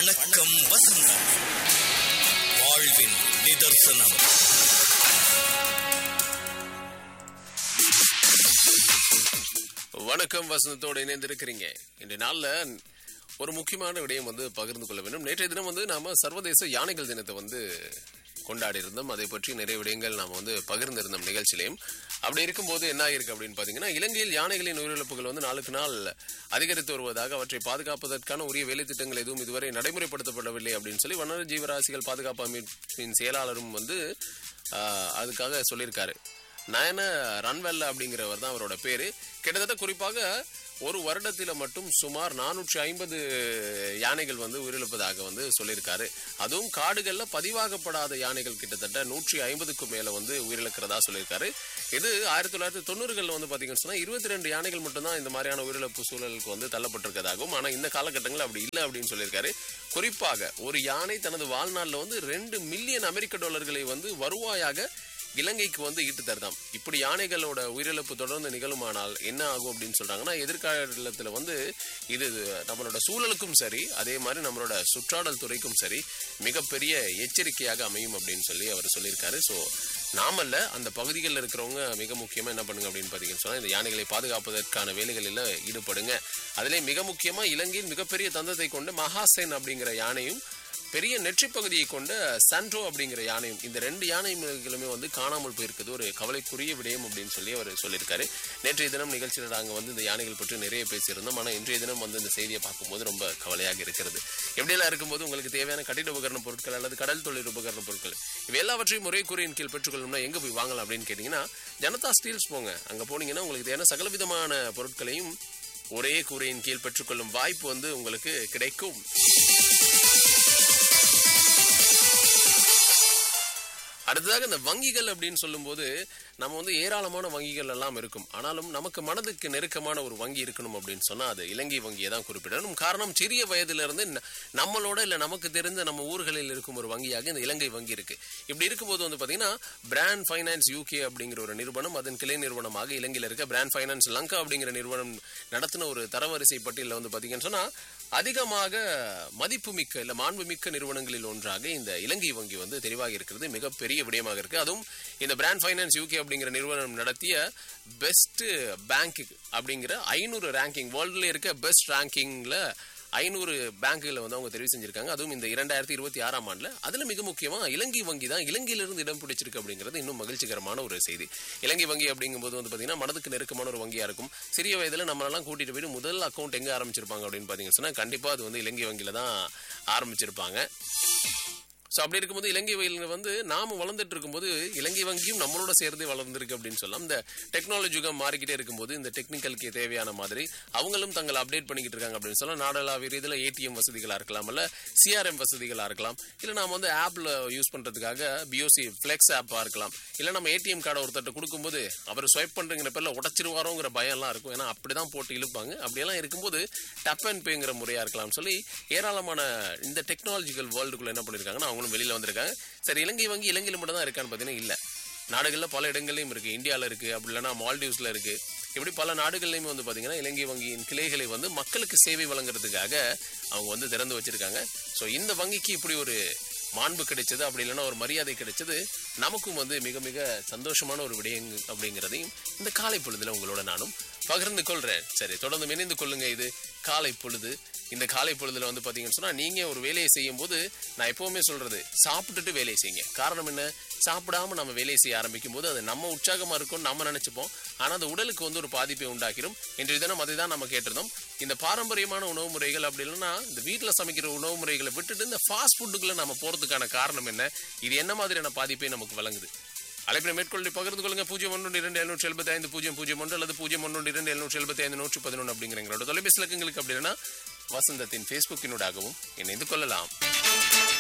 வணக்கம் வசந்தம் வாழ்வின் நிதர்சனம் வணக்கம் வசந்தத்தோடு இணைந்திருக்கிறீங்க இந்த நாள்ல ஒரு முக்கியமான விடயம் வந்து பகிர்ந்து கொள்ள வேண்டும் நேற்றைய தினம் வந்து நாம சர்வதேச யானைகள் தினத்தை வந்து கொண்டாடி இருந்தோம் அதை பற்றி நிறைய விடயங்கள் நாம வந்து பகிர்ந்திருந்தோம் நிகழ்ச்சியிலையும் அப்படி இருக்கும்போது என்ன ஆயிருக்கு அப்படின்னு பாத்தீங்கன்னா இலங்கையில் யானைகளின் உயிரிழப்புகள் வந்து நாளுக்கு நாள் அதிகரித்து வருவதாக அவற்றை பாதுகாப்பதற்கான உரிய வேலை திட்டங்கள் எதுவும் இதுவரை நடைமுறைப்படுத்தப்படவில்லை அப்படின்னு சொல்லி வன ஜீவராசிகள் பாதுகாப்பு அமைப்பின் செயலாளரும் வந்து ஆஹ், அதுக்காக சொல்லியிருக்காரு நயன ரன்வெல்ல அப்படிங்கிறவர் தான் அவரோட பேரு கிட்டத்தட்ட குறிப்பாக ஒரு வருடத்தில் மட்டும் சுமார் நானூற்றி ஐம்பது யானைகள் வந்து உயிரிழப்பதாக வந்து சொல்லியிருக்காரு அதுவும் காடுகள்ல பதிவாகப்படாத யானைகள் கிட்டத்தட்ட நூற்றி ஐம்பதுக்கும் மேல வந்து உயிரிழக்கிறதா சொல்லியிருக்காரு இது ஆயிரத்தி தொள்ளாயிரத்தி தொண்ணூறுகளில் வந்து பாத்தீங்கன்னு சொன்னா இருபத்தி ரெண்டு யானைகள் மட்டும்தான் இந்த மாதிரியான உயிரிழப்பு சூழலுக்கு வந்து தள்ளப்பட்டிருக்கதாகவும் ஆனா இந்த காலகட்டங்கள் அப்படி இல்லை அப்படின்னு சொல்லியிருக்காரு குறிப்பாக ஒரு யானை தனது வாழ்நாளில் வந்து ரெண்டு மில்லியன் அமெரிக்க டாலர்களை வந்து வருவாயாக இலங்கைக்கு வந்து ஈட்டு தருதாம் இப்படி யானைகளோட உயிரிழப்பு தொடர்ந்து நிகழுமானால் என்ன ஆகும் அப்படின்னு சொல்றாங்கன்னா எதிர்காலத்துல வந்து இது நம்மளோட சூழலுக்கும் சரி அதே மாதிரி நம்மளோட சுற்றாடல் துறைக்கும் சரி மிகப்பெரிய எச்சரிக்கையாக அமையும் அப்படின்னு சொல்லி அவர் சொல்லியிருக்காரு ஸோ நாமல்ல அந்த பகுதிகளில் இருக்கிறவங்க மிக முக்கியமா என்ன பண்ணுங்க அப்படின்னு பார்த்தீங்கன்னு சொன்னா இந்த யானைகளை பாதுகாப்பதற்கான வேலைகளில் ஈடுபடுங்க அதிலே மிக முக்கியமா இலங்கையின் மிகப்பெரிய தந்தத்தை கொண்ட மகாசேன் அப்படிங்கிற யானையும் பெரிய நெற்றி பகுதியை கொண்ட சான்ட்ரோ அப்படிங்கிற யானையும் இந்த ரெண்டு யானைகளுமே வந்து காணாமல் போயிருக்குது ஒரு கவலைக்குரிய விடயம் அப்படின்னு சொல்லி அவர் சொல்லியிருக்காரு நேற்றைய தினம் நிகழ்ச்சியில் நாங்கள் வந்து இந்த யானைகள் பற்றி நிறைய பேசியிருந்தோம் ஆனால் இன்றைய தினம் வந்து இந்த செய்தியை பார்க்கும்போது ரொம்ப கவலையாக இருக்கிறது எப்படியெல்லாம் இருக்கும்போது உங்களுக்கு தேவையான கட்டிட உபகரண பொருட்கள் அல்லது கடல் தொழில் உபகரண பொருட்கள் இவை எல்லாவற்றையும் முறை கூறியின் கீழ் பெற்றுக்கொள்ளணும்னா எங்கே போய் வாங்கலாம் அப்படின்னு கேட்டிங்கன்னா ஜனதா ஸ்டீல்ஸ் போங்க அங்கே போனீங்கன்னா உங்களுக்கு தேவையான சகலவிதமான பொருட்களையும் ஒரே கூரையின் கீழ் பெற்றுக்கொள்ளும் வாய்ப்பு வந்து உங்களுக்கு கிடைக்கும் அடுத்ததாக இந்த வங்கிகள் அப்படின்னு சொல்லும்போது நம்ம வந்து ஏராளமான வங்கிகள் எல்லாம் இருக்கும் ஆனாலும் நமக்கு மனதுக்கு நெருக்கமான ஒரு வங்கி இருக்கணும் அப்படின்னு சொன்னா அது இலங்கை வங்கியை தான் குறிப்பிடணும் காரணம் சிறிய வயதிலிருந்து ந- நம்மளோட இல்ல நமக்கு தெரிந்த நம்ம ஊர்களில் இருக்கும் ஒரு வங்கியாக இந்த இலங்கை வங்கி இருக்கு இப்படி இருக்கும்போது வந்து பாத்தீங்கன்னா பிராண்ட் ஃபைனான்ஸ் யூகே அப்படிங்கிற ஒரு நிறுவனம் அதன் கிளை நிறுவனமாக இலங்கையில் இருக்க பிராண்ட் ஃபைனான்ஸ் லங்கா அப்படிங்கிற நிறுவனம் நடத்தின ஒரு தரவரிசை பட்டியலில் வந்து பாத்தீங்கன்னு சொன்னா அதிகமாக மதிப்புமிக்க இல்ல மாண்புமிக்க நிறுவனங்களில் ஒன்றாக இந்த இலங்கை வங்கி வந்து தெரிவாகி இருக்கிறது மிகப்பெரிய விடயமாக இருக்கு அதுவும் இந்த பிராண்ட் ஃபைனான்ஸ் யூகே அப்படிங்கிற நிறுவனம் நடத்திய பெஸ்ட் பேங்க் அப்படிங்கிற ஐநூறு ரேங்கிங் வேர்ல்டுல இருக்க பெஸ்ட் ரேங்கிங்ல ஐநூறு பேங்குகளை வந்து அவங்க தெரிவு செஞ்சிருக்காங்க அதுவும் இந்த இரண்டாயிரத்தி இருபத்தி ஆறாம் ஆண்டுல அதுல மிக முக்கியமா இலங்கை வங்கி தான் இலங்கையிலிருந்து இடம் பிடிச்சிருக்கு அப்படிங்கிறது இன்னும் மகிழ்ச்சிகரமான ஒரு செய்தி இலங்கை வங்கி அப்படிங்கும்போது வந்து பாத்தீங்கன்னா மனதுக்கு நெருக்கமான ஒரு வங்கியா இருக்கும் சிறிய வயதுல நம்மளெல்லாம் கூட்டிட்டு போயிட்டு முதல் அக்கௌண்ட் எங்க ஆரம்பிச்சிருப்பாங்க அப்படின்னு பாத்தீங்கன்னா சொன்னா கண்டிப்பா அது வந்து இலங்கை வங்கியில தான் ஆரம்பிச்சிருப்பாங்க ஸோ அப்படி இருக்கும்போது இலங்கை வங்கியில் வந்து நாம வளர்ந்துட்டு இருக்கும்போது இலங்கை வங்கியும் நம்மளோட சேர்ந்து வளர்ந்துருக்கு அப்படின்னு சொல்லலாம் இந்த டெக்னாலஜி யுகம் மாறிக்கிட்டே இருக்கும்போது இந்த டெக்னிக்கலுக்கு தேவையான மாதிரி அவங்களும் தங்களை அப்டேட் பண்ணிக்கிட்டு இருக்காங்க அப்படின்னு சொல்லலாம் நாடளாவிய ரீதியில் ஏடிஎம் வசதிகளாக இருக்கலாம் இல்ல சிஆர்எம் வசதிகளாக இருக்கலாம் இல்லை நாம வந்து ஆப்பில் யூஸ் பண்ணுறதுக்காக பிஓசி ஃப்ளெக்ஸ் ஆப்பாக இருக்கலாம் இல்லை நம்ம ஏடிஎம் கார்டை ஒருத்தர்ட்ட கொடுக்கும்போது அவர் ஸ்வைப் பண்ணுறங்கிற பேரில் உடச்சிருவாரோங்கிற பயம்லாம் இருக்கும் ஏன்னா அப்படி தான் போட்டு இழுப்பாங்க அப்படியெல்லாம் இருக்கும்போது டப் அண்ட் பேங்கிற முறையாக இருக்கலாம்னு சொல்லி ஏராளமான இந்த டெக்னாலஜிக்கல் வேர்ல்டுக்குள்ள என்ன பண்ணியிருக்காங்கன்னா அவங்களும் வெளியில் வந்திருக்காங்க சரி இலங்கை வங்கி இலங்கையில் மட்டும் தான் இருக்கான்னு பார்த்தீங்கன்னா இல்லை நாடுகளில் பல இடங்கள்லையும் இருக்கு இந்தியாவில் இருக்கு அப்படி இல்லைன்னா மால்டீவ்ஸில் இருக்கு இப்படி பல நாடுகள்லையுமே வந்து பார்த்தீங்கன்னா இலங்கை வங்கியின் கிளைகளை வந்து மக்களுக்கு சேவை வழங்குறதுக்காக அவங்க வந்து திறந்து வச்சிருக்காங்க ஸோ இந்த வங்கிக்கு இப்படி ஒரு மாண்பு கிடைச்சது அப்படி இல்லைன்னா ஒரு மரியாதை கிடைச்சது நமக்கும் வந்து மிக மிக சந்தோஷமான ஒரு விடயம் அப்படிங்கிறதையும் இந்த காலை பொழுதுல உங்களோட நானும் பகிர்ந்து கொள்றேன் சரி தொடர்ந்து இணைந்து கொள்ளுங்க இது காலை பொழுது இந்த காலை பொழுதுல வந்து பாத்தீங்கன்னு சொன்னா நீங்க ஒரு வேலையை செய்யும் போது நான் எப்பவுமே சொல்றது சாப்பிட்டுட்டு வேலையை செய்யுங்க காரணம் என்ன சாப்பிடாம நம்ம வேலையை செய்ய ஆரம்பிக்கும் போது அது நம்ம உற்சாகமா இருக்கும்னு நம்ம நினைச்சுப்போம் ஆனா அது உடலுக்கு வந்து ஒரு பாதிப்பை உண்டாக்கிடும் இன்றைய தினம் அதை தான் நம்ம கேட்டிருந்தோம் இந்த பாரம்பரியமான உணவு முறைகள் அப்படி இல்லைன்னா இந்த வீட்டில் சமைக்கிற உணவு முறைகளை விட்டுட்டு இந்த ஃபாஸ்ட் ஃபுட்டுக்குள்ள நம்ம போறதுக்கான காரணம் என்ன இது என்ன மாதிரியான பாதிப்பை நமக்கு வழங்குது அழைப்பினை மேற்கொண்டு பகிர்ந்து கொள்ளுங்க பூஜ்ஜியம் ஒன்று இரண்டு எழுநூற்றி எழுபத்தி ஐந்து பூஜ்ஜியம் பூஜ்ஜியம் ஒன்று அல்லது பூஜ்ஜியம் ஒன்று இரண்டு எழுநூற்றி எழுபத்தி ஐந்து நூற்றி பதினொன்று அப்படிங்கிற எங்களோட தொலைபேசி இலக்கங்களுக்கு அப்படி இல்லைன்னா வசந்தத்தின் ஃபேஸ்புக்கினூடாகவும் இணைந்து கொள்ளலாம்